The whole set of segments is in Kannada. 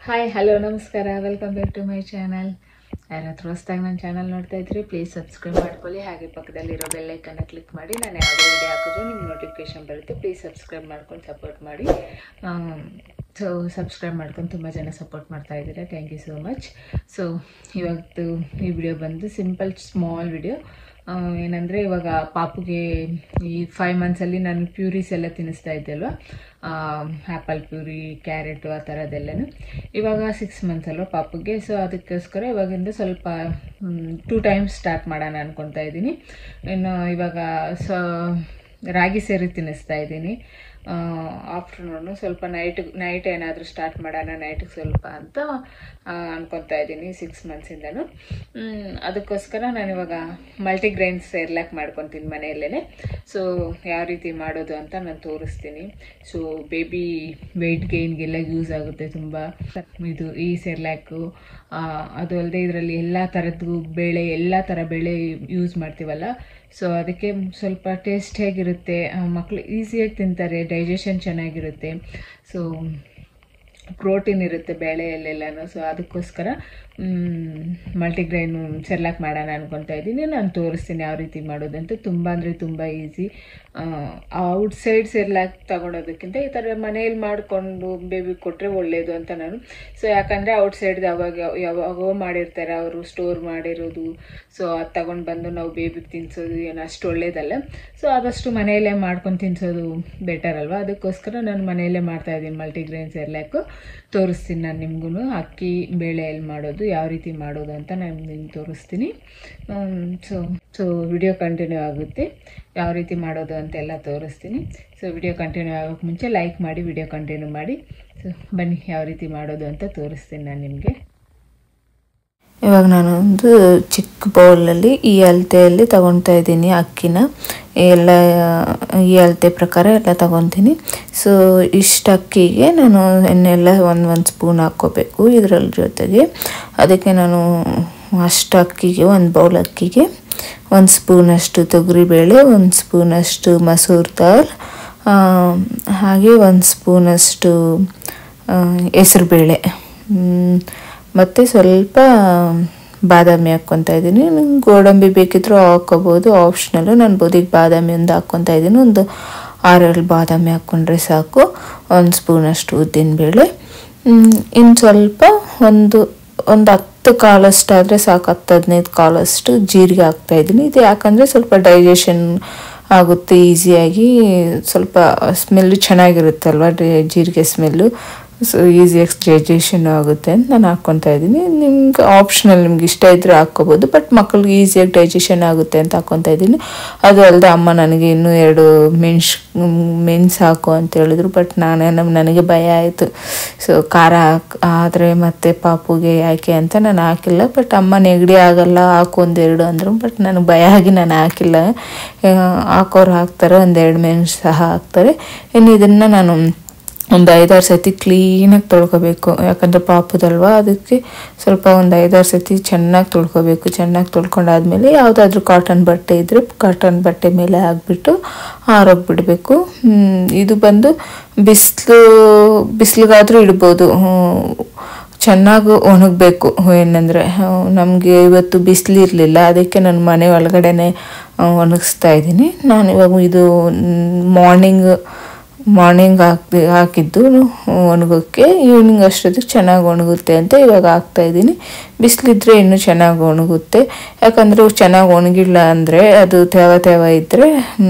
ಹಾಯ್ ಹಲೋ ನಮಸ್ಕಾರ welcome back to my channel ಯಾರಾದ್ರೂ ಹೊಸ್ದಾಗಿ ನನ್ನ ಚಾನಲ್ ನೋಡ್ತಾ ಇದ್ರಿ ಪ್ಲೀಸ್ ಸಬ್ಸ್ಕ್ರೈಬ್ ಮಾಡ್ಕೊಳ್ಳಿ ಹಾಗೆ ಪಕ್ಕದಲ್ಲಿರೋ ಬೆಲ್ಲೈಕನ್ನ ಕ್ಲಿಕ್ ಮಾಡಿ ನಾನು ಯಾವುದೇ ವಿಡಿಯೋ ಹಾಕಿದ್ರು ನಿಮ್ಗೆ ನೋಟಿಫಿಕೇಶನ್ ಬರುತ್ತೆ ಪ್ಲೀಸ್ ಸಬ್ಸ್ಕ್ರೈಬ್ ಮಾಡ್ಕೊಂಡು ಸಪೋರ್ಟ್ ಮಾಡಿ ಸೊ ಸಬ್ಸ್ಕ್ರೈಬ್ ಮಾಡ್ಕೊಂಡು ತುಂಬ ಜನ ಸಪೋರ್ಟ್ ಮಾಡ್ತಾ ಇದ್ದೀರಾ thank you so much so ಇವತ್ತು ಈ ವಿಡಿಯೋ ಬಂದು ಸಿಂಪಲ್ ಸ್ಮಾಲ್ ವಿಡಿಯೋ ಏನಂದರೆ ಇವಾಗ ಪಾಪುಗೆ ಈ ಫೈವ್ ಮಂತ್ಸಲ್ಲಿ ನಾನು ಪ್ಯೂರೀಸ್ ಎಲ್ಲ ತಿನ್ನಿಸ್ತಾ ಇದ್ದೆ ಅಲ್ವಾ ಆ್ಯಪಲ್ ಪ್ಯೂರಿ ಕ್ಯಾರೆಟು ಆ ಥರದ್ದೆಲ್ಲನೂ ಇವಾಗ ಸಿಕ್ಸ್ ಮಂತ್ಸ್ ಅಲ್ವಾ ಪಾಪುಗೆ ಸೊ ಅದಕ್ಕೋಸ್ಕರ ಇವಾಗಿಂದ ಸ್ವಲ್ಪ ಟೂ ಟೈಮ್ಸ್ ಸ್ಟಾರ್ಟ್ ಮಾಡೋಣ ಅನ್ಕೊತಾ ಇದ್ದೀನಿ ಇನ್ನು ಇವಾಗ ಸೊ ರಾಗಿ ಸೇರಿ ತಿನ್ನಿಸ್ತಾ ಇದ್ದೀನಿ ಆಫ್ಟರ್ನೂನು ಸ್ವಲ್ಪ ನೈಟ್ ನೈಟ್ ಏನಾದರೂ ಸ್ಟಾರ್ಟ್ ಮಾಡೋಣ ನೈಟಿಗೆ ಸ್ವಲ್ಪ ಅಂತ ಅನ್ಕೊತಾ ಇದ್ದೀನಿ ಸಿಕ್ಸ್ ಮಂತ್ಸಿಂದನೂ ಅದಕ್ಕೋಸ್ಕರ ನಾನು ಇವಾಗ ಮಲ್ಟಿಗ್ರೈನ್ ಸೇರ್ಲಾಕ್ ಮಾಡ್ಕೊತೀನಿ ಮನೆಯಲ್ಲೇ ಸೊ ಯಾವ ರೀತಿ ಮಾಡೋದು ಅಂತ ನಾನು ತೋರಿಸ್ತೀನಿ ಸೊ ಬೇಬಿ ವೆಯ್ಟ್ ಗೇನ್ಗೆಲ್ಲ ಯೂಸ್ ಆಗುತ್ತೆ ತುಂಬ ಇದು ಈ ಸೆರ್ಲ್ಯಾಕು ಅದು ಅಲ್ಲದೆ ಇದರಲ್ಲಿ ಎಲ್ಲ ಥರದ್ದು ಬೇಳೆ ಎಲ್ಲ ಥರ ಬೇಳೆ ಯೂಸ್ ಮಾಡ್ತೀವಲ್ಲ ಸೊ ಅದಕ್ಕೆ ಸ್ವಲ್ಪ ಟೇಸ್ಟ್ ಹೇಗಿರುತ್ತೆ ಮಕ್ಕಳು ಈಸಿಯಾಗಿ ತಿಂತಾರೆ ಡೈಜೆಷನ್ ಚೆನ್ನಾಗಿರುತ್ತೆ ಸೊ ಪ್ರೋಟೀನ್ ಇರುತ್ತೆ ಬೇಳೆಯಲ್ಲೆಲ್ಲನೂ ಸೊ ಅದಕ್ಕೋಸ್ಕರ ಮಲ್ಟಿಗ್ರೈನು ಸೆರ್ಲಾಕ್ ಮಾಡೋಣ ಅನ್ಕೊತಾ ಇದ್ದೀನಿ ನಾನು ತೋರಿಸ್ತೀನಿ ಯಾವ ರೀತಿ ಮಾಡೋದಂತ ತುಂಬ ಅಂದರೆ ತುಂಬ ಈಸಿ ಔಟ್ಸೈಡ್ ಸೆರ್ಲಾಕ್ ತಗೊಳೋದಕ್ಕಿಂತ ಈ ಥರ ಮನೇಲಿ ಮಾಡಿಕೊಂಡು ಬೇಬಿ ಕೊಟ್ಟರೆ ಒಳ್ಳೆಯದು ಅಂತ ನಾನು ಸೊ ಯಾಕಂದರೆ ಔಟ್ಸೈಡ್ದು ಅವಾಗ ಯಾವಾಗೋ ಮಾಡಿರ್ತಾರೆ ಅವರು ಸ್ಟೋರ್ ಮಾಡಿರೋದು ಸೊ ಅದು ತಗೊಂಡು ಬಂದು ನಾವು ಬೇಬಿಗೆ ತಿನ್ನಿಸೋದು ಏನು ಅಷ್ಟು ಒಳ್ಳೇದಲ್ಲ ಸೊ ಆದಷ್ಟು ಮನೆಯಲ್ಲೇ ಮಾಡ್ಕೊಂಡು ತಿನ್ನಿಸೋದು ಬೆಟರ್ ಅಲ್ವಾ ಅದಕ್ಕೋಸ್ಕರ ನಾನು ಮನೆಯಲ್ಲೇ ಮಾಡ್ತಾಯಿದ್ದೀನಿ ಮಲ್ಟಿಗ್ರೈನ್ ಸೆರ್ಲ್ಯಾಕು ತೋರಿಸ್ತೀನಿ ನಾನು ನಿಮಗೂ ಅಕ್ಕಿ ಬೇಳೆಯಲ್ಲಿ ಮಾಡೋದು ಯಾವ ರೀತಿ ಮಾಡೋದು ಅಂತ ನಾನು ನಿಮ್ಗೆ ತೋರಿಸ್ತೀನಿ ಸೊ ಸೊ ವಿಡಿಯೋ ಕಂಟಿನ್ಯೂ ಆಗುತ್ತೆ ಯಾವ ರೀತಿ ಮಾಡೋದು ಅಂತೆಲ್ಲ ತೋರಿಸ್ತೀನಿ ಸೊ ವಿಡಿಯೋ ಕಂಟಿನ್ಯೂ ಆಗೋಕ್ಕೆ ಮುಂಚೆ ಲೈಕ್ ಮಾಡಿ ವಿಡಿಯೋ ಕಂಟಿನ್ಯೂ ಮಾಡಿ ಸೊ ಬನ್ನಿ ಯಾವ ರೀತಿ ಮಾಡೋದು ಅಂತ ತೋರಿಸ್ತೀನಿ ನಾನು ನಿಮಗೆ ಇವಾಗ ನಾನು ಒಂದು ಚಿಕ್ಕ ಬೌಲಲ್ಲಿ ಈ ಅಳತೆಯಲ್ಲಿ ತಗೊತಾ ಇದ್ದೀನಿ ಅಕ್ಕಿನ ಎಲ್ಲ ಈ ಅಳತೆ ಪ್ರಕಾರ ಎಲ್ಲ ತಗೊತೀನಿ ಸೊ ಇಷ್ಟು ಅಕ್ಕಿಗೆ ನಾನು ಎಣ್ಣೆಲ್ಲ ಒಂದು ಒಂದು ಸ್ಪೂನ್ ಹಾಕ್ಕೋಬೇಕು ಇದರಲ್ಲಿ ಜೊತೆಗೆ ಅದಕ್ಕೆ ನಾನು ಅಷ್ಟು ಅಕ್ಕಿಗೆ ಒಂದು ಬೌಲ್ ಅಕ್ಕಿಗೆ ಒಂದು ಸ್ಪೂನಷ್ಟು ತೊಗರಿಬೇಳೆ ಒಂದು ಸ್ಪೂನಷ್ಟು ಮಸೂರ್ ದಾಲ್ ಹಾಗೆ ಒಂದು ಸ್ಪೂನಷ್ಟು ಹೆಸರುಬೇಳೆ ಮತ್ತು ಸ್ವಲ್ಪ ಬಾದಾಮಿ ಹಾಕ್ಕೊತಾ ಇದ್ದೀನಿ ನಿಮ್ಗೆ ಗೋಡಂಬಿ ಬೇಕಿದ್ರೂ ಹಾಕ್ಕೋಬೋದು ಆಪ್ಷನಲ್ಲು ನಾನು ಬದಿಗೆ ಬಾದಾಮಿ ಒಂದು ಹಾಕ್ಕೊತಾ ಇದ್ದೀನಿ ಒಂದು ಆರೇಳು ಬಾದಾಮಿ ಹಾಕ್ಕೊಂಡ್ರೆ ಸಾಕು ಒಂದು ಸ್ಪೂನಷ್ಟು ಉದ್ದಿನಬೇಳೆ ಇನ್ನು ಸ್ವಲ್ಪ ಒಂದು ಒಂದು ಹತ್ತು ಕಾಳಷ್ಟಾದರೆ ಸಾಕು ಹತ್ತು ಹದಿನೈದು ಕಾಳಷ್ಟು ಜೀರಿಗೆ ಹಾಕ್ತಾಯಿದ್ದೀನಿ ಇದು ಯಾಕಂದರೆ ಸ್ವಲ್ಪ ಡೈಜೆಷನ್ ಆಗುತ್ತೆ ಈಸಿಯಾಗಿ ಸ್ವಲ್ಪ ಸ್ಮೆಲ್ಲು ಚೆನ್ನಾಗಿರುತ್ತಲ್ವ ಜೀರಿಗೆ ಸ್ಮೆಲ್ಲು ಸೊ ಈಸಿಯಾಗಿ ಡೈಜೆಷನ್ ಆಗುತ್ತೆ ಅಂತ ನಾನು ಹಾಕ್ಕೊತಾ ಇದ್ದೀನಿ ನಿಮ್ಗೆ ಆಪ್ಷನಲ್ ನಿಮ್ಗೆ ಇಷ್ಟ ಇದ್ದರೆ ಹಾಕ್ಕೋಬೋದು ಬಟ್ ಮಕ್ಕಳಿಗೆ ಈಸಿಯಾಗಿ ಡೈಜೆಷನ್ ಆಗುತ್ತೆ ಅಂತ ಹಾಕ್ಕೊತಾ ಇದ್ದೀನಿ ಅದು ಅಲ್ಲದೆ ಅಮ್ಮ ನನಗೆ ಇನ್ನೂ ಎರಡು ಮೆಣಸ್ ಮೆಣಸು ಹಾಕು ಅಂತ ಹೇಳಿದ್ರು ಬಟ್ ನಾನೇ ನಮ್ಮ ನನಗೆ ಭಯ ಆಯಿತು ಸೊ ಖಾರ ಹಾಕಿ ಆದರೆ ಮತ್ತೆ ಪಾಪುಗೆ ಯಾಕೆ ಅಂತ ನಾನು ಹಾಕಿಲ್ಲ ಬಟ್ ಅಮ್ಮ ನೆಗಡಿ ಆಗಲ್ಲ ಹಾಕು ಒಂದೆರಡು ಅಂದರು ಬಟ್ ನನಗೆ ಭಯ ಆಗಿ ನಾನು ಹಾಕಿಲ್ಲ ಹಾಕೋರು ಹಾಕ್ತಾರೆ ಒಂದೆರಡು ಮೆಣಸು ಸಹ ಹಾಕ್ತಾರೆ ಇನ್ನು ಇದನ್ನು ನಾನು ಒಂದು ಐದಾರು ಸತಿ ಕ್ಲೀನಾಗಿ ತೊಳ್ಕೊಬೇಕು ಯಾಕಂದರೆ ಪಾಪದಲ್ವ ಅದಕ್ಕೆ ಸ್ವಲ್ಪ ಒಂದು ಐದಾರು ಸತಿ ಚೆನ್ನಾಗಿ ತೊಳ್ಕೊಬೇಕು ಚೆನ್ನಾಗಿ ತೊಳ್ಕೊಂಡಾದ್ಮೇಲೆ ಯಾವುದಾದ್ರೂ ಕಾಟನ್ ಬಟ್ಟೆ ಇದ್ದರೆ ಕಾಟನ್ ಬಟ್ಟೆ ಮೇಲೆ ಹಾಕ್ಬಿಟ್ಟು ಆರೋಗಿ ಬಿಡಬೇಕು ಇದು ಬಂದು ಬಿಸಿಲು ಬಿಸಿಲಿಗಾದರೂ ಇಡ್ಬೋದು ಚೆನ್ನಾಗಿ ಒಣಗಬೇಕು ಏನಂದರೆ ನಮಗೆ ಇವತ್ತು ಬಿಸಿಲು ಇರಲಿಲ್ಲ ಅದಕ್ಕೆ ನಾನು ಮನೆ ಒಳಗಡೆನೆ ಒಣಗಿಸ್ತಾ ಇದ್ದೀನಿ ನಾನು ಇವಾಗ ಇದು ಮಾರ್ನಿಂಗ್ ಮಾರ್ನಿಂಗ್ ಹಾಕಿ ಹಾಕಿದ್ದು ಒಣಗೋಕ್ಕೆ ಈವ್ನಿಂಗ್ ಅಷ್ಟೊತ್ತಿಗೆ ಚೆನ್ನಾಗಿ ಒಣಗುತ್ತೆ ಅಂತ ಇವಾಗ ಹಾಕ್ತಾಯಿದ್ದೀನಿ ಬಿಸಿಲಿದ್ರೆ ಇನ್ನೂ ಚೆನ್ನಾಗಿ ಒಣಗುತ್ತೆ ಯಾಕಂದರೆ ಚೆನ್ನಾಗಿ ಒಣಗಿಲ್ಲ ಅಂದರೆ ಅದು ತೇವ ತೇವ ಇದ್ದರೆ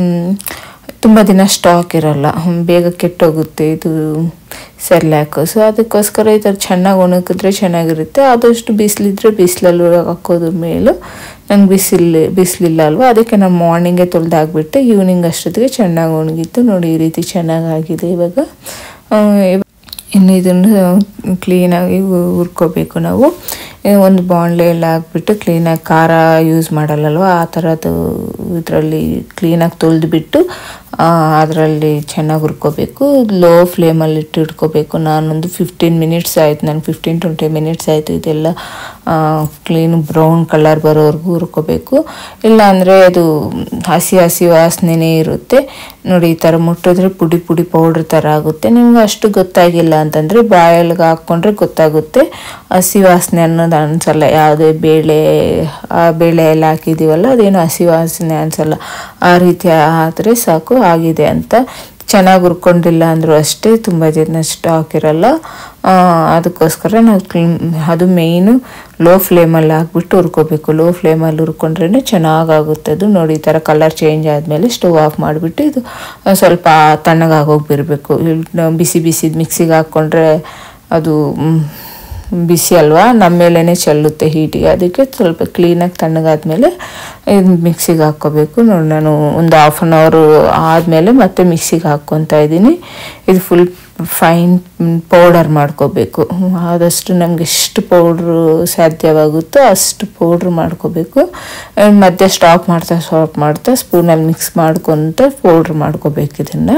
ತುಂಬ ದಿನ ಸ್ಟಾಕ್ ಇರಲ್ಲ ಬೇಗ ಕೆಟ್ಟೋಗುತ್ತೆ ಇದು ಸೆರ್ಲ್ಯಾಕು ಸೊ ಅದಕ್ಕೋಸ್ಕರ ಈ ಥರ ಚೆನ್ನಾಗಿ ಒಣಗಿದ್ರೆ ಚೆನ್ನಾಗಿರುತ್ತೆ ಆದಷ್ಟು ಬಿಸಿಲಿದ್ರೆ ಬಿಸಿಲಲ್ಲಿ ಹಾಕೋದು ಮೇಲೂ ನಂಗೆ ಬಿಸಿಲು ಬಿಸಿಲಿಲ್ಲ ಅಲ್ವಾ ಅದಕ್ಕೆ ನಾನು ಮಾರ್ನಿಂಗೇ ತೊಳೆದು ಹಾಕ್ಬಿಟ್ಟೆ ಈವ್ನಿಂಗ್ ಅಷ್ಟೊತ್ತಿಗೆ ಚೆನ್ನಾಗಿ ಒಣಗಿತ್ತು ನೋಡಿ ಈ ರೀತಿ ಚೆನ್ನಾಗಾಗಿದೆ ಇವಾಗ ಇನ್ನು ಇದನ್ನು ಕ್ಲೀನಾಗಿ ಹುರ್ಕೋಬೇಕು ನಾವು ಈ ಒಂದು ಬಾಣಲೆಯಲ್ಲಿ ಹಾಕ್ಬಿಟ್ಟು ಕ್ಲೀನಾಗಿ ಖಾರ ಯೂಸ್ ಮಾಡಲ್ಲಲ್ವ ಆ ಥರದ್ದು ಇದರಲ್ಲಿ ಕ್ಲೀನಾಗಿ ತೊಳೆದ್ಬಿಟ್ಟು ಅದರಲ್ಲಿ ಚೆನ್ನಾಗಿ ಹುರ್ಕೋಬೇಕು ಲೋ ಫ್ಲೇಮಲ್ಲಿ ಇಟ್ಟು ಇಟ್ಕೋಬೇಕು ನಾನೊಂದು ಫಿಫ್ಟೀನ್ ಮಿನಿಟ್ಸ್ ಆಯಿತು ನಾನು ಫಿಫ್ಟೀನ್ ಟ್ವೆಂಟಿ ಮಿನಿಟ್ಸ್ ಆಯಿತು ಇದೆಲ್ಲ ಕ್ಲೀನ್ ಬ್ರೌನ್ ಕಲರ್ ಬರೋವರೆಗೂ ಹುರ್ಕೋಬೇಕು ಇಲ್ಲ ಅಂದರೆ ಅದು ಹಸಿ ಹಸಿ ವಾಸನೆನೇ ಇರುತ್ತೆ ನೋಡಿ ಈ ಥರ ಮುಟ್ಟಿದ್ರೆ ಪುಡಿ ಪುಡಿ ಪೌಡ್ರ್ ಥರ ಆಗುತ್ತೆ ನಿಮ್ಗೆ ಅಷ್ಟು ಗೊತ್ತಾಗಿಲ್ಲ ಅಂತಂದರೆ ಬಾಯಲ್ಗೆ ಹಾಕ್ಕೊಂಡ್ರೆ ಗೊತ್ತಾಗುತ್ತೆ ಹಸಿ ವಾಸನೆ ಅನ್ನೋದು ಅನ್ಸಲ್ಲ ಯಾವುದೇ ಬೇಳೆ ಆ ಬೇಳೆ ಎಲ್ಲ ಹಾಕಿದ್ದೀವಲ್ಲ ಅದೇನು ಹಸಿ ವಾಸನೆ ಅನ್ಸಲ್ಲ ಆ ರೀತಿ ಆದರೆ ಸಾಕು ಆಗಿದೆ ಅಂತ ಚೆನ್ನಾಗಿ ಹುರ್ಕೊಂಡಿಲ್ಲ ಅಂದರೂ ಅಷ್ಟೇ ತುಂಬ ದಿನ ಸ್ಟಾಕ್ ಇರಲ್ಲ ಆ, ಅದಕ್ಕೋಸ್ಕರ ನಾವು ಕ್ಲೀನ್ ಅದು ಮೇಯ್ನು ಲೋ ಫ್ಲೇಮಲ್ಲಿ ಹಾಕ್ಬಿಟ್ಟು ಹುರ್ಕೋಬೇಕು ಲೋ ಫ್ಲೇಮಲ್ಲಿ ಹುರ್ಕೊಂಡ್ರೆ ಚೆನ್ನಾಗಾಗುತ್ತೆ ಅದು ನೋಡಿ ಈ ಥರ ಕಲರ್ ಚೇಂಜ್ ಆದಮೇಲೆ ಸ್ಟವ್ ಆಫ್ ಮಾಡಿಬಿಟ್ಟು ಇದು ಆ, ಸ್ವಲ್ಪ ತಣ್ಣಗಾಗೋಗಿ ಬಿರಬೇಕು ಬಿಸಿ ಬಿಸಿ ಮಿಕ್ಸಿಗೆ ಹಾಕ್ಕೊಂಡ್ರೆ ಅದು ಮ್, ಬಿಸಿ ಅಲ್ವಾ ನಮ್ಮ ಮೇಲೇ ಚೆಲ್ಲುತ್ತೆ ಹೀಟಿಗೆ ಅದಕ್ಕೆ ಸ್ವಲ್ಪ ಕ್ಲೀನಾಗಿ ತಣ್ಣಗಾದ್ಮೇಲೆ ಇದು ಮಿಕ್ಸಿಗೆ ಹಾಕ್ಕೋಬೇಕು ನೋಡಿ ನಾನು ಒಂದು ಹಾಫ್ ಆನ್ ಅವರು ಆದಮೇಲೆ ಮತ್ತೆ ಮಿಕ್ಸಿಗೆ ಹಾಕ್ಕೊತಾ ಇದ್ದೀನಿ ಇದು ಫುಲ್ ಫೈನ್ ಪೌಡರ್ ಮಾಡ್ಕೋಬೇಕು ಆದಷ್ಟು ನಮ್ಗೆ ಎಷ್ಟು ಪೌಡ್ರು ಸಾಧ್ಯವಾಗುತ್ತೋ ಅಷ್ಟು ಪೌಡ್ರ್ ಮಾಡ್ಕೋಬೇಕು And ಮತ್ತೆ ಸ್ಟಾಪ್ ಮಾಡ್ತಾ ಸ್ಟಾಪ್ ಮಾಡ್ತಾ ಸ್ಪೂನಲ್ಲಿ ಮಿಕ್ಸ್ ಮಾಡ್ಕೊತ ಪೌಡ್ರ್ ಮಾಡ್ಕೋಬೇಕು ಇದನ್ನು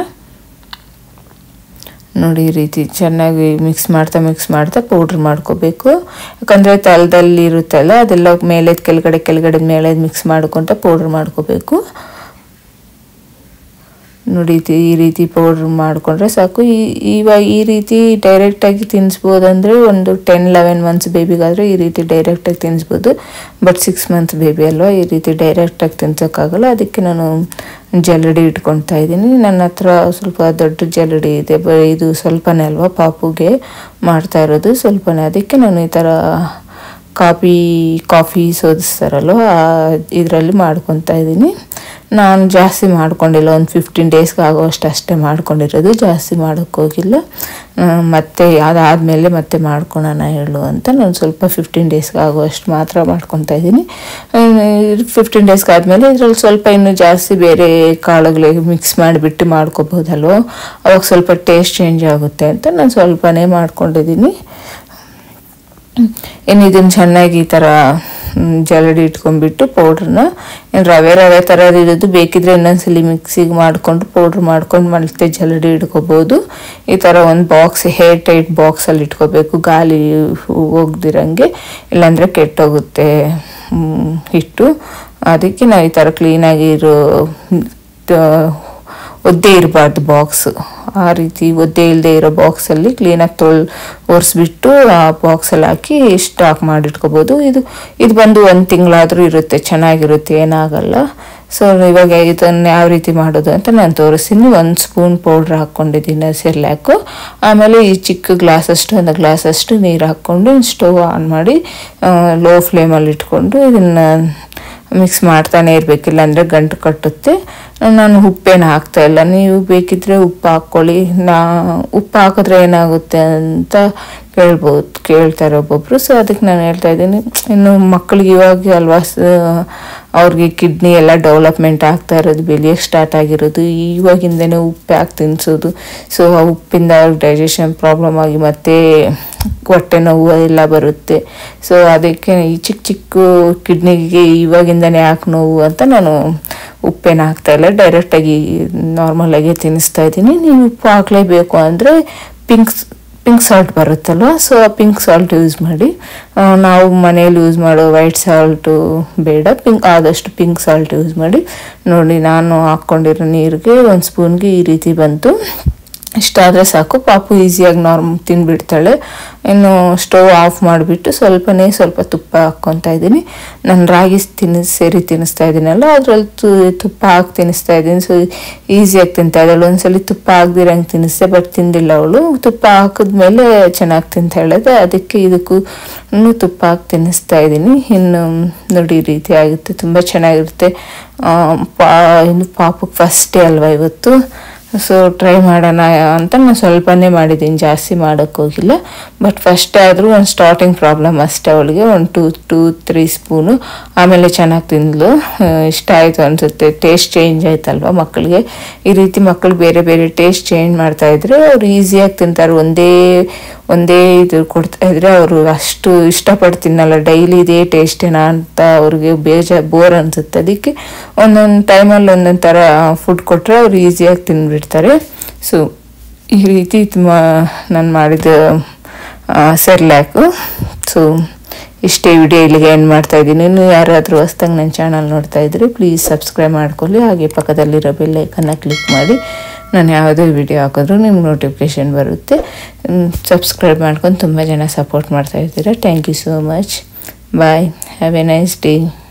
ನೋಡಿ ಈ ರೀತಿ ಚೆನ್ನಾಗಿ ಮಿಕ್ಸ್ ಮಾಡ್ತಾ ಮಿಕ್ಸ್ ಮಾಡ್ತಾ ಪೌಡ್ರ್ ಮಾಡ್ಕೋಬೇಕು ಯಾಕಂದರೆ ತಲದಲ್ಲಿ ಇರುತ್ತಲ್ಲ ಅದೆಲ್ಲ ಮೇಲೆದ್ ಕೆಳಗಡೆ ಕೆಳಗಡೆ ಮೇಲೆದ್ ಮಿಕ್ಸ್ ಮಾಡ್ಕೊತ ಪೌಡ್ರ್ ಮಾಡ್ಕೋಬೇಕು ನೋಡಿ ಇದು ಈ ರೀತಿ ಪೌಡ್ರ್ ಮಾಡಿಕೊಂಡ್ರೆ ಸಾಕು ಈ ಇವಾಗ ಈ ರೀತಿ ಡೈರೆಕ್ಟಾಗಿ ತಿನ್ನಿಸ್ಬೋದಂದರೆ ಒಂದು ಟೆನ್ ಲೆವೆನ್ ಮಂತ್ಸ್ ಬೇಬಿಗಾದರೆ ಈ ರೀತಿ ಡೈರೆಕ್ಟಾಗಿ ತಿನ್ನಿಸ್ಬೋದು ಬಟ್ ಸಿಕ್ಸ್ ಮಂತ್ಸ್ ಬೇಬಿ ಅಲ್ವಾ ಈ ರೀತಿ ಡೈರೆಕ್ಟಾಗಿ ತಿನ್ಸೋಕ್ಕಾಗಲ್ಲ ಅದಕ್ಕೆ ನಾನು ಜಲ್ಲಡಿ ಇಟ್ಕೊಳ್ತಾ ಇದ್ದೀನಿ ನನ್ನ ಹತ್ರ ಸ್ವಲ್ಪ ದೊಡ್ಡ ಜಲ್ಲಡಿ ಇದೆ ಬ ಇದು ಸ್ವಲ್ಪನೇ ಅಲ್ವಾ ಪಾಪುಗೆ ಮಾಡ್ತಾ ಇರೋದು ಸ್ವಲ್ಪನೇ ಅದಕ್ಕೆ ನಾನು ಈ ಥರ ಕಾಫಿ ಕಾಫಿ ಸೋದಿಸ್ತಾರಲ್ವ ಇದರಲ್ಲಿ ಮಾಡ್ಕೊತಾ ಇದ್ದೀನಿ ನಾನು ಜಾಸ್ತಿ ಮಾಡ್ಕೊಂಡಿಲ್ಲ ಒಂದು ಫಿಫ್ಟೀನ್ ಡೇಸ್ಗೆ ಆಗೋಷ್ಟು ಅಷ್ಟೇ ಮಾಡ್ಕೊಂಡಿರೋದು ಜಾಸ್ತಿ ಮಾಡೋಕ್ಕೆ ಹೋಗಿಲ್ಲ ಆ, ಮತ್ತೆ ಅದಾದಮೇಲೆ ಮತ್ತೆ ಮಾಡ್ಕೊಳೋಣ ಹೇಳು ಅಂತ ನಾನು ಸ್ವಲ್ಪ ಫಿಫ್ಟೀನ್ ಡೇಸ್ಗೆ ಆಗೋಷ್ಟು ಮಾತ್ರ ಮಾಡ್ಕೊತಾ ಇದ್ದೀನಿ ಫಿಫ್ಟೀನ್ ಡೇಸ್ಗೆ ಆದಮೇಲೆ ಇದರಲ್ಲಿ ಸ್ವಲ್ಪ ಇನ್ನೂ ಜಾಸ್ತಿ ಬೇರೆ ಕಾಳುಗಳಿಗೆ ಮಿಕ್ಸ್ ಮಾಡಿಬಿಟ್ಟು ಮಾಡ್ಕೋಬೋದಲ್ವ ಅವಾಗ ಸ್ವಲ್ಪ ಟೇಸ್ಟ್ ಚೇಂಜ್ ಆಗುತ್ತೆ ಅಂತ ನಾನು ಸ್ವಲ್ಪನೇ ಮಾಡ್ಕೊಂಡಿದ್ದೀನಿ ಇನ್ನು ಇದನ್ನು ಚೆನ್ನಾಗಿ ಈ ಥರ ಮ್, ಜರಡಿ ಇಟ್ಕೊಂಡ್ಬಿಟ್ಟು ಪೌಡ್ರನ್ನ ಏನು ರವೆ ರವೆ ಥರ ಇರೋದು ಬೇಕಿದ್ರೆ ಇನ್ನೊಂದ್ಸಲಿ ಮಿಕ್ಸಿಗೆ ಮಾಡಿಕೊಂಡು ಪೌಡ್ರ್ ಮಾಡ್ಕೊಂಡು ಮತ್ತೆ ಜರಡಿ ಇಟ್ಕೋಬೋದು ಈ ಥರ ಒಂದು ಬಾಕ್ಸ್ ಹೇರ್ ಟೈಟ್ ಬಾಕ್ಸಲ್ಲಿ ಇಟ್ಕೋಬೇಕು ಗಾಳಿ ಹೋಗ್ದಿರಂಗೆ ಇಲ್ಲಾಂದರೆ ಕೆಟ್ಟೋಗುತ್ತೆ ಮ್, ಹಿಟ್ಟು ಅದಕ್ಕೆ ನಾವು ಈ ಥರ ಕ್ಲೀನಾಗಿ ಇರೋ ತ- ಒದ್ದೆ ಇರಬಾರ್ದು ಬಾಕ್ಸ್ ಆ ರೀತಿ ಒದ್ದೆ ಇಲ್ಲದೆ ಇರೋ ಬಾಕ್ಸಲ್ಲಿ ಕ್ಲೀನಾಗಿ ತೊಳ್ ಒರೆಸ್ಬಿಟ್ಟು ಆ ಬಾಕ್ಸಲ್ಲಿ ಹಾಕಿ ಸ್ಟಾಕ್ ಮಾಡಿಟ್ಕೋಬೋದು ಇದು ಇದು ಬಂದು ಒಂದು ತಿಂಗಳಾದರೂ ಇರುತ್ತೆ ಚೆನ್ನಾಗಿರುತ್ತೆ ಏನಾಗಲ್ಲ ಸೊ ಇವಾಗ ಇದನ್ನು ಯಾವ ರೀತಿ ಮಾಡೋದು ಅಂತ ನಾನು ತೋರಿಸ್ತೀನಿ ಒಂದು ಸ್ಪೂನ್ ಪೌಡ್ರ್ ಹಾಕ್ಕೊಂಡಿದ್ದೀನಿ ಸೆರ್ಲ್ಯಾಕು ಆಮೇಲೆ ಈ ಚಿಕ್ಕ ಗ್ಲಾಸಷ್ಟು ಒಂದು ಗ್ಲಾಸಷ್ಟು ನೀರು ಹಾಕ್ಕೊಂಡು ಸ್ಟವ್ ಆನ್ ಮಾಡಿ ಲೋ ಫ್ಲೇಮಲ್ಲಿ ಇಟ್ಕೊಂಡು ಇದನ್ನು ಮಿಕ್ಸ್ ಮಾಡ್ತಾನೆ ಇರಬೇಕಿಲ್ಲ ಅಂದರೆ ಗಂಟು ಕಟ್ಟುತ್ತೆ ನಾನು ಉಪ್ಪೇನು ಹಾಕ್ತಾ ಇಲ್ಲ ನೀವು ಬೇಕಿದ್ರೆ ಉಪ್ಪು ಹಾಕ್ಕೊಳ್ಳಿ ನಾ ಉಪ್ಪು ಹಾಕಿದ್ರೆ ಏನಾಗುತ್ತೆ ಅಂತ ಕೇಳ್ಬೋದು ಕೇಳ್ತಾರೆ ಒಬ್ಬೊಬ್ರು ಸೊ ಅದಕ್ಕೆ ನಾನು ಹೇಳ್ತಾ ಇದ್ದೀನಿ ಇನ್ನು ಮಕ್ಕಳಿಗೆ ಇವಾಗ ಅಲ್ವಾ ಸ- ಅವ್ರಿಗೆ ಕಿಡ್ನಿ ಎಲ್ಲ ಡೆವಲಪ್ಮೆಂಟ್ ಆಗ್ತಾ ಇರೋದು ಬೆಳೆಯೋಕ್ಕೆ ಸ್ಟಾರ್ಟ್ ಆಗಿರೋದು ಇವಾಗಿಂದನೇ ಉಪ್ಪು ಹಾಕಿ ತಿನ್ನಿಸೋದು ಸೊ ಆ ಉಪ್ಪಿಂದ ಅವ್ರಿಗೆ ಡೈಜೆಷನ್ ಪ್ರಾಬ್ಲಮ್ ಆಗಿ ಮತ್ತೆ ಹೊಟ್ಟೆ ನೋವು ಎಲ್ಲ ಬರುತ್ತೆ ಸೊ ಅದಕ್ಕೆ ಈ ಚಿಕ್ಕ ಚಿಕ್ಕ ಕಿಡ್ನಿಗೆ ಇವಾಗಿಂದನೇ ಯಾಕೆ ನೋವು ಅಂತ ನಾನು ಉಪ್ಪೇನು ಹಾಕ್ತಾ ಇಲ್ಲ ಡೈರೆಕ್ಟಾಗಿ ನಾರ್ಮಲಾಗಿ ತಿನ್ನಿಸ್ತಾ ಇದ್ದೀನಿ ನೀವು ಉಪ್ಪು ಹಾಕಲೇಬೇಕು ಅಂದರೆ ಪಿಂಕ್ ಪಿಂಕ್ ಸಾಲ್ಟ್ ಬರುತ್ತಲ್ವ ಸೊ ಆ ಪಿಂಕ್ ಸಾಲ್ಟ್ ಯೂಸ್ ಮಾಡಿ ಆ, ನಾವು ಮನೇಲಿ ಯೂಸ್ ಮಾಡೋ ವೈಟ್ ಸಾಲ್ಟು ಬೇಡ ಪಿಂಕ್ ಆದಷ್ಟು ಪಿಂಕ್ ಸಾಲ್ಟ್ ಯೂಸ್ ಮಾಡಿ ನೋಡಿ ನಾನು ಹಾಕ್ಕೊಂಡಿರೋ ನೀರಿಗೆ ಒಂದು ಸ್ಪೂನ್ಗೆ ಈ ರೀತಿ ಬಂತು ಇಷ್ಟಾದರೆ ಸಾಕು ಪಾಪು ಈಸಿಯಾಗಿ ನಾರ್ಮ್ ತಿಂದ್ಬಿಡ್ತಾಳೆ ಇನ್ನು ಸ್ಟವ್ ಆಫ್ ಮಾಡಿಬಿಟ್ಟು ಸ್ವಲ್ಪನೇ ಸ್ವಲ್ಪ ತುಪ್ಪ ಹಾಕ್ಕೊತಾ ಇದ್ದೀನಿ ನಾನು ರಾಗಿ ತಿನ್ನಿಸ್ ಸೇರಿ ತಿನ್ನಿಸ್ತಾ ಇದ್ದೀನಲ್ಲ ಅದ್ರಲ್ಲಿ ತು ತುಪ್ಪ ಹಾಕಿ ತಿನ್ನಿಸ್ತಾ ಇದ್ದೀನಿ ಸೊ ಈಸಿಯಾಗಿ ತಿಂತಾ ಇದ್ದಾಳೆ ಒಂದ್ಸಲಿ ತುಪ್ಪ ಹಾಕ್ದಿರಂಗೆ ತಿನ್ನಿಸ್ದೆ ಬಟ್ ತಿಂದಿಲ್ಲ ಅವಳು ತುಪ್ಪ ಹಾಕಿದ್ಮೇಲೆ ಚೆನ್ನಾಗಿ ತಿಂತ ಹೇಳಿದೆ ಅದಕ್ಕೆ ಇದಕ್ಕೂ ಇನ್ನೂ ತುಪ್ಪ ಹಾಕಿ ತಿನ್ನಿಸ್ತಾ ಇದ್ದೀನಿ ಇನ್ನು ನೋಡಿ ಈ ರೀತಿ ಆಗುತ್ತೆ ತುಂಬ ಚೆನ್ನಾಗಿರುತ್ತೆ ಆ, ಪಾ ಇನ್ನು ಪಾಪಕ್ಕೆ ಫಸ್ಟ್ ಡೇ ಅಲ್ವಾ ಇವತ್ತು ಸೊ ಟ್ರೈ ಮಾಡೋಣ ಅಂತ ನಾನು ಸ್ವಲ್ಪನೇ ಮಾಡಿದ್ದೀನಿ ಜಾಸ್ತಿ ಮಾಡೋಕ್ಕೆ ಹೋಗಿಲ್ಲ ಬಟ್ ಫಸ್ಟ್ ಆದರೂ ಒಂದು ಸ್ಟಾರ್ಟಿಂಗ್ ಪ್ರಾಬ್ಲಮ್ ಅಷ್ಟೇ ಅವಳಿಗೆ ಒಂದು ಟೂ ಟೂ ತ್ರೀ ಸ್ಪೂನು ಆಮೇಲೆ ಚೆನ್ನಾಗಿ ತಿಂದ್ಲು ಆ, ಇಷ್ಟ ಆಯಿತು ಅನಿಸುತ್ತೆ ಟೇಸ್ಟ್ ಚೇಂಜ್ ಆಯ್ತಲ್ವ ಮಕ್ಕಳಿಗೆ ಈ ರೀತಿ ಮಕ್ಕಳು ಬೇರೆ ಬೇರೆ ಟೇಸ್ಟ್ ಚೇಂಜ್ ಮಾಡ್ತಾ ಇದ್ರೆ ಅವ್ರು ಈಸಿಯಾಗಿ ತಿಂತಾರೆ ಒಂದೇ ಒಂದೇ ಇದು ಕೊಡ್ತಾ ಇದ್ರೆ ಅವರು ಅಷ್ಟು ಇಷ್ಟಪಟ್ಟು ತಿನ್ನಲ್ಲ ಡೈಲಿ ಇದೇ ಟೇಸ್ಟೇನಾ ಅಂತ ಅವ್ರಿಗೆ ಬೇಜ ಬೋರ್ ಅನಿಸುತ್ತೆ ಅದಕ್ಕೆ ಒಂದೊಂದು ಟೈಮಲ್ಲಿ ಒಂದೊಂದು ಥರ ಫುಡ್ ಕೊಟ್ಟರೆ ಅವ್ರು ಈಸಿಯಾಗಿ ತಿಂದ್ಬಿಡ್ತಾರೆ ಸೊ ಈ ರೀತಿ ನಾನು ಮಾಡಿದ ಸೆರ್ಲ್ಯಾಕು ಸೊ ಇಷ್ಟೇ ವಿಡಿಯೋ ಇಲ್ಲಿಗೆ ಎಂಡ್ ಮಾಡ್ತಾ ಇದ್ದೀನಿ ಇನ್ನು ಯಾರಾದರೂ ಹೊಸ್ದಾಗಿ ನನ್ನ ಚಾನಲ್ ನೋಡ್ತಾ ಇದ್ರೆ ಪ್ಲೀಸ್ ಸಬ್ಸ್ಕ್ರೈಬ್ ಮಾಡ್ಕೊಳ್ಳಿ ಹಾಗೆ ಪಕ್ಕದಲ್ಲಿರೋ ಬೆಲ್ ಐಕನ್ನ ಕ್ಲಿಕ್ ಮಾಡಿ ನಾನು ಯಾವುದೇ ವಿಡಿಯೋ ಹಾಕಿದ್ರೂ ನಿಮ್ಗೆ ನೋಟಿಫಿಕೇಷನ್ ಬರುತ್ತೆ ಸಬ್ಸ್ಕ್ರೈಬ್ ಮಾಡ್ಕೊಂಡು ತುಂಬ ಜನ ಸಪೋರ್ಟ್ ಮಾಡ್ತಾ ಇದ್ದೀರಾ thank you so much bye have a nice day